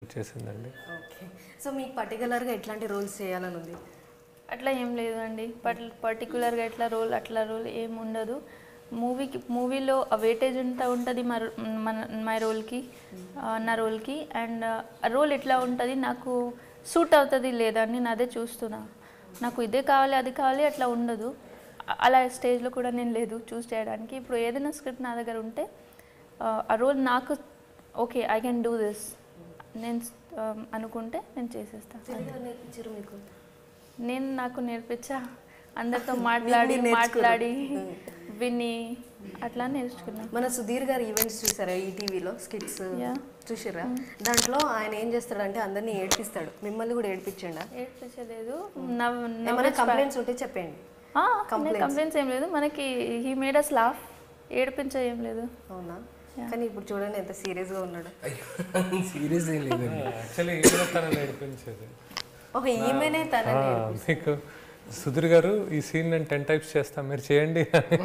చేసిందండి okay so మీకు పర్టికులర్గా ఎట్లాంటి రోల్స్ చేయాలని ఉంది అట్లా ఏం లేదు అండి పట్ పర్టికులర్గా ఎట్లా రోల్ అట్లా రోల్ ఏం ఉండదు మూవీకి మూవీలో వెయిటేజ్ ఎంత ఉంటుంది మా రో- మన మై రోల్కి నా రోల్కి అండ్ రోల్ ఎట్లా ఉంటుంది నాకు సూట్ అవుతుంది లేదా అని నేను అదే చూస్తున్నా నాకు ఇదే కావాలి అది కావాలి అట్లా ఉండదు అ- అలా స్టేజ్లో కూడా నేను లేదు చూస్ చేయడానికి ఇప్పుడు ఏదైనా స్క్రిప్ట్ నా దగ్గర ఉంటే ఆ, ఆ రోల్ నాకు okay I can do this నేను ఆ, అనుకుంటే నేను చేసేస్తాను తెలుగు నేర్పించారు మీకు నేను నాకు నేర్పించా అందరితో మాట్లాడి మీరు మాట్లాడి విని అట్లా నేర్చుకున్నాను మన సుధీర్ గారి ఈవెంట్స్ చూసారా ఈ టీవీలో స్కిట్స్ Yeah. చూసారా దాంట్లో ఆయన ఏం చేస్తాడంటే అందరినీ ఏడ్పిస్తాడు మిమ్మల్ని కూడా ఏడ్పించండా ఏడ్పించలేదు నవ్- ఏమైనా నవ్వించ- కంప్లైంట్స్ ఉంటే చెప్పండి ఆ, complaints? కంప్లైంట్స్ ఏం లేదు మనకి హీ మేడ్ అస్ లాఫ్ ఏడిపించ ఏం లేదు అవునా కానీ ఇప్పుడు చూడండి ఎంత సీరియస్ గా ఉన్నాడు సీరియస్ ఏం లేదండి యాక్చువల్లీ ఈమె తనని నేర్పించేది ఒక ఈమెనే తనని ఆ, మీకు సుధీర్ గారు ఈ సీన్ నేను టెన్ టైప్స్ చేస్తాను మీరు చేయండి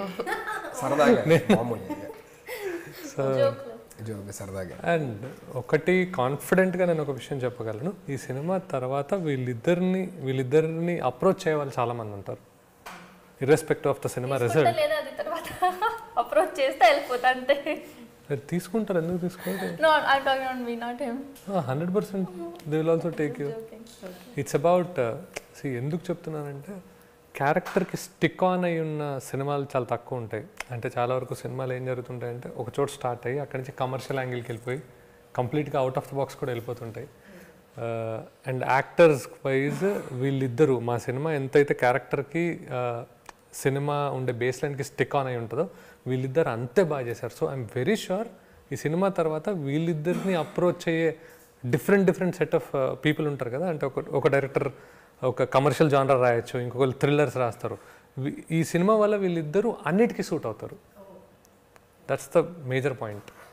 సరదాగా మామూలు సో జోక్ సరదాగా అండ్ ఒకటి కాన్ఫిడెంట్గా నేను ఒక విషయం చెప్పగలను ఈ సినిమా తర్వాత వీళ్ళిద్దరిని వీళ్ళిద్దరిని అప్రోచ్ చేయ వాళ్ళు చాలా మంది ఉంటారు irrespect of the cinema result లేదా అది తర్వాత అప్రోచ్ చేస్తే వెళ్ళిపోతా అంతే తీసుకుంటారు ఎందుకు తీసుకుంటారు no I talking on me not him hundred percent they will also take you it's about see ఎందుకు చెప్తున్నానంటే క్యారెక్టర్కి స్టిక్ ఆన్ అయి ఉన్న సినిమాలు చాలా తక్కువ ఉంటాయి అంటే చాలా వరకు సినిమాలు ఏం జరుగుతుంటాయంటే ఒక చోట స్టార్ట్ అయ్యి అక్కడి నుంచి కమర్షియల్ యాంగిల్కి వెళ్ళిపోయి కంప్లీట్గా అవుట్ ఆఫ్ ద బాక్స్ కూడా వెళ్ళిపోతుంటాయి అండ్ యాక్టర్స్ వైజ్ వీళ్ళిద్దరూ మా సినిమా ఎంతైతే క్యారెక్టర్కి సినిమా ఉండే బేస్ లైన్కి స్టిక్ ఆన్ అయి ఉంటుందో వీళ్ళిద్దరు అంతే బాగా చేశారు సో ఐఎమ్ వెరీ షూర్ ఈ సినిమా తర్వాత వీళ్ళిద్దరిని అప్రోచ్ అయ్యే different different set of people ఉంటారు కదా అంటే ఒక ఒక డైరెక్టర్ ఒక కమర్షియల్ జానర్ రాయొచ్చు ఇంకొకరు థ్రిల్లర్స్ రాస్తారు వీ- ఈ సినిమా వల్ల వీళ్ళిద్దరూ అన్నిటికీ సూట్ అవుతారు దట్స్ ద మేజర్ పాయింట్